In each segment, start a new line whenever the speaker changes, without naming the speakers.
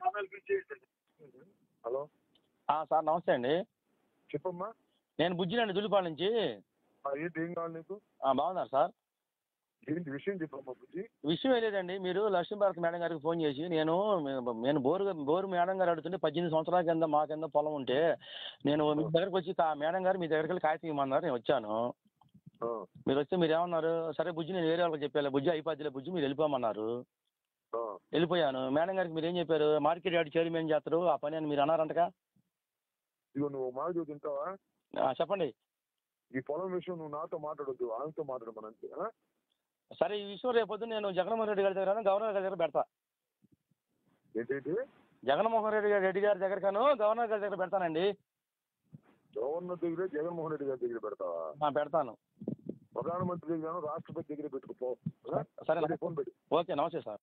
Hello
ఆ, sir నమస్తే అండి
చెప్పమ్మా
నేను బుజ్జినండి దుల్లిపాడు నుంచి
ఆ, ఏంటి ఏం కావాలి నీకు
ఆ, బాగున్నారు సార్
ఏంటి విషయం చెప్పమ్మా బుజ్జి
విషయం ఏం లేదండి మీరు లక్ష్మీభారత్ మేడం గారికి ఫోన్ చేసి నేను నేను బోరు బోరు మేడం గారు అడుగుతుంటే పద్దెనిమిది సంవత్సరాల కింద మా కింద పొలం ఉంటే నేను మీ దగ్గరకు వచ్చి కా- మేడం గారు మీ దగ్గరికి వెళ్ళి కాగితం ఇవ్వమన్నారు నేను వచ్చాను
ఆ,
మీరు వస్తే మీరు ఏమన్నారు సరే బుజ్జి నేను వేరే వాళ్ళకి చెప్పాను బుజ్జి అయిపోద్దిలే బుజ్జి మీరు వెళ్ళిపోమన్నారు
ఆ.
వెళ్ళిపోయాను మేడం గారికి మీరు ఏం చెప్పారు మార్కెట్ యార్డ్ చైర్మన్ చేస్తారు ఆ పని అని మీరు అన్నారంటగా
ఇదిగో నువ్వు మాకు తింటావా
ఆ, చెప్పండి
ఈ పొలం విషయం నువ్వు నాతో మాట్లాడొద్దు ఆమెతో మాట్లాడమని అంతే ఆ?
సరే ఈ విషయం రేపొద్దు నేను జగన్మోహన్ రెడ్డి గారి దగ్గర గవర్నర్ గారి దగ్గర పెడతా
ఏంటంటి
జగన్మోహన్ రెడ్డి గారి రెడ్డి గారి దగ్గరకాను గవర్నర్ గారి దగ్గర పెడతానండి
గవర్నర్ దగ్గర జగన్మోహన్ రెడ్డి గారి దగ్గర పెడతావా
ఆ, పెడతాను
ప్రధానమంత్రి దగ్గర రాష్ట్రపతి దగ్గర పెట్టుకుపో ఆ?
సరే
సరే, ఫోన్ పెట్టి
ఓకే నమస్తే సార్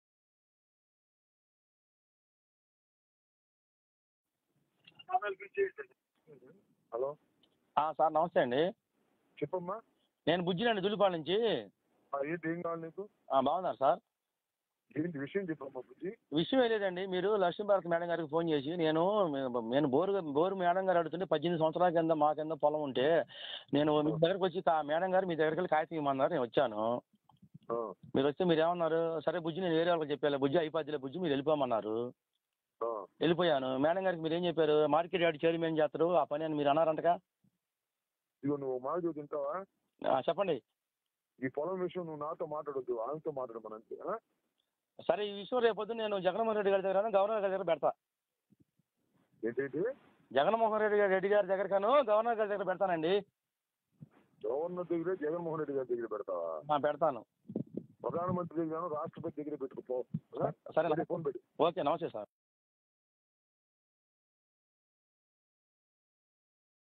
హలో
ఆ, సార్ నమస్తే అండి
చెప్పమ్మా
నేను బుజ్జినండి దుల్లిపాడు నుంచి
ఆ, ఏంటి ఏం కావాలి నీకు
ఆ, బాగున్నారు సార్
ఏంటి విషయం చెప్పమ్మా బుజ్జి
విషయం ఏం లేదండి మీరు లక్ష్మీభారత్ మేడం గారికి ఫోన్ చేసి నేను నేను బోరు బోరు మేడం గారు అడుగుతుంటే పద్దెనిమిది సంవత్సరాల కింద మా కింద పొలం ఉంటే నేను మీ దగ్గరకు వచ్చి కా- మేడం గారు మీ దగ్గరికి వెళ్ళి కాగితం ఇవ్వమన్నారు నేను వచ్చాను
ఆ,
మీరు వస్తే మీరు ఏమన్నారు సరే బుజ్జి నేను వేరే వాళ్ళకి చెప్పాను బుజ్జి అయిపోద్దిలే బుజ్జి మీరు వెళ్ళిపోమన్నారు
ఆ.
వెళ్ళిపోయాను మేడం గారికి మీరు ఏం చెప్పారు మార్కెట్ యార్డ్ చైర్మన్ చేస్తారు ఆ పని అని మీరు అన్నారంటగా
ఇదిగో నువ్వు మాకు తింటావా
ఆ, చెప్పండి
ఈ పొలం విషయం నువ్వు నాతో మాట్లాడొద్దు ఆమెతో మాట్లాడమని అంతే ఆ?
సరే ఈ విషయం రేపొద్దు నేను జగన్మోహన్ రెడ్డి గారి దగ్గర గవర్నర్ గారి దగ్గర పెడతా
ఏంటంటి
జగన్మోహన్ రెడ్డి గారి రెడ్డి గారి దగ్గరకాను గవర్నర్ గారి దగ్గర పెడతానండి
గవర్నర్ దగ్గర జగన్మోహన్ రెడ్డి గారి దగ్గర పెడతావా
ఆ, పెడతాను
ప్రధానమంత్రి దగ్గర రాష్ట్రపతి దగ్గర పెట్టుకుపో ఆ?
సరే
సరే, ఫోన్ పెట్టి
ఓకే నమస్తే సార్